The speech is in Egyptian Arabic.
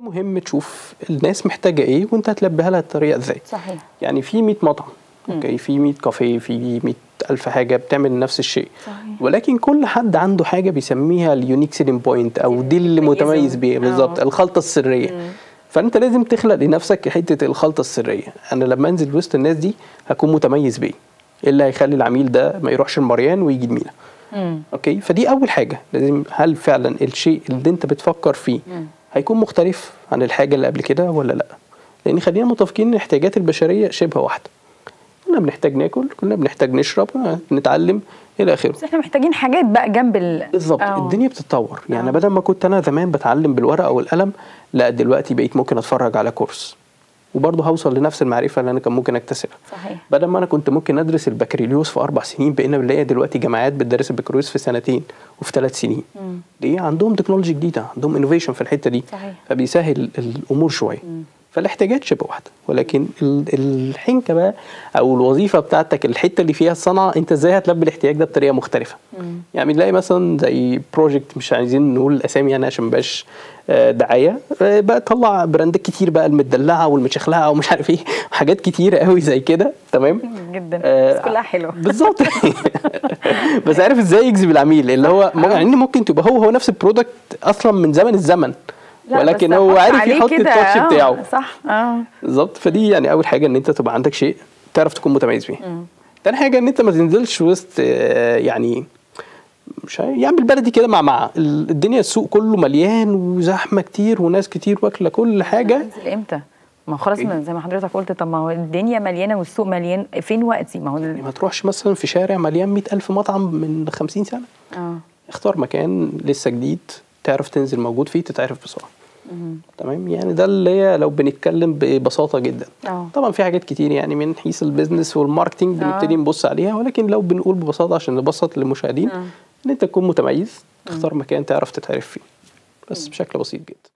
مهم تشوف الناس محتاجه ايه وانت هتلبيها لها الطريقه ازاي صحيح يعني في 100 مطعم اوكي في 100 كافيه في 100 الف حاجه بتعمل نفس الشيء صحيح. ولكن كل حد عنده حاجه بيسميها اليونيك سيلينج بوينت او دي اللي بيميزه. متميز بيه بالظبط آه. الخلطه السريه فانت لازم تخلق لنفسك حته الخلطه السريه انا لما انزل وسط الناس دي هكون متميز بايه ايه اللي هيخلي العميل ده ما يروحش المريان ويجي المينا مم. اوكي فدي اول حاجه لازم هل فعلا الشيء اللي انت بتفكر فيه هيكون مختلف عن الحاجه اللي قبل كده ولا لا لان خلينا متفقين ان الاحتياجات البشريه شبه واحده كلنا بنحتاج ناكل كلنا بنحتاج نشرب نتعلم الى اخره بس احنا محتاجين حاجات بقى جنب ال بالظبط آه. الدنيا بتتطور يعني آه. بدل ما كنت انا زمان بتعلم بالورقه والقلم لا دلوقتي بقيت ممكن اتفرج على كورس وبرضه هوصل لنفس المعرفه اللي انا كان ممكن اكتسبها صحيح بدل ما انا كنت ممكن ادرس البكالوريوس في اربع سنين بقينا بنلاقي دلوقتي جامعات بتدرس البكالوريوس في سنتين وفي ثلاث سنين مم. ليه عندهم تكنولوجي جديده عندهم انوفيشن في الحته دي صحيح. فبيسهل الامور شويه فالاحتياجات شبه واحده ولكن ال- الحنكه بقى او الوظيفه بتاعتك الحته اللي فيها الصنعه انت ازاي هتلبي الاحتياج ده بطريقه مختلفه يعني بنلاقي مثلا زي بروجكت مش عايزين نقول الاسامي يعني عشان مبقاش آه، دعايه آه، بقى طلع براندات كتير بقى المدلعه والمتشخلعه ومش عارف ايه حاجات كتيره قوي زي كده تمام جدا آه، بس كلها حلوه بالظبط بس عارف ازاي يجذب العميل اللي هو ممكن يعني ممكن تبقى هو هو نفس البرودكت اصلا من زمن الزمن لا، ولكن بس هو أحط عارف عليه يحط كده، التاتش آه، بتاعه صح اه بالظبط فدي يعني اول حاجه ان انت تبقى عندك شيء تعرف تكون متميز بيه تاني حاجه ان انت ما تنزلش وسط آه، يعني مش عارف- يعني بالبلدي كده مع مع ال- الدنيا السوق كله مليان وزحمه كتير وناس كتير واكله كل حاجه انزل امتى؟ ما هو خلاص ما- زي ما حضرتك قلت طب ما هو الدنيا مليانه والسوق مليان فين وقتي؟ ما هو ال- ما تروحش مثلا في شارع مليان مئة ألف مطعم من 50 سنه اه اختار مكان لسه جديد تعرف تنزل موجود فيه تتعرف بسرعه تمام يعني ده اللي هي لو بنتكلم ببساطه جدا اه طبعا في حاجات كتير يعني من حيث البيزنس والماركتينج آه. بنبتدي نبص عليها ولكن لو بنقول ببساطه عشان نبسط للمشاهدين آه. ان انت تكون متميز تختار مكان تعرف تتعرف فيه بس بشكل بسيط جدا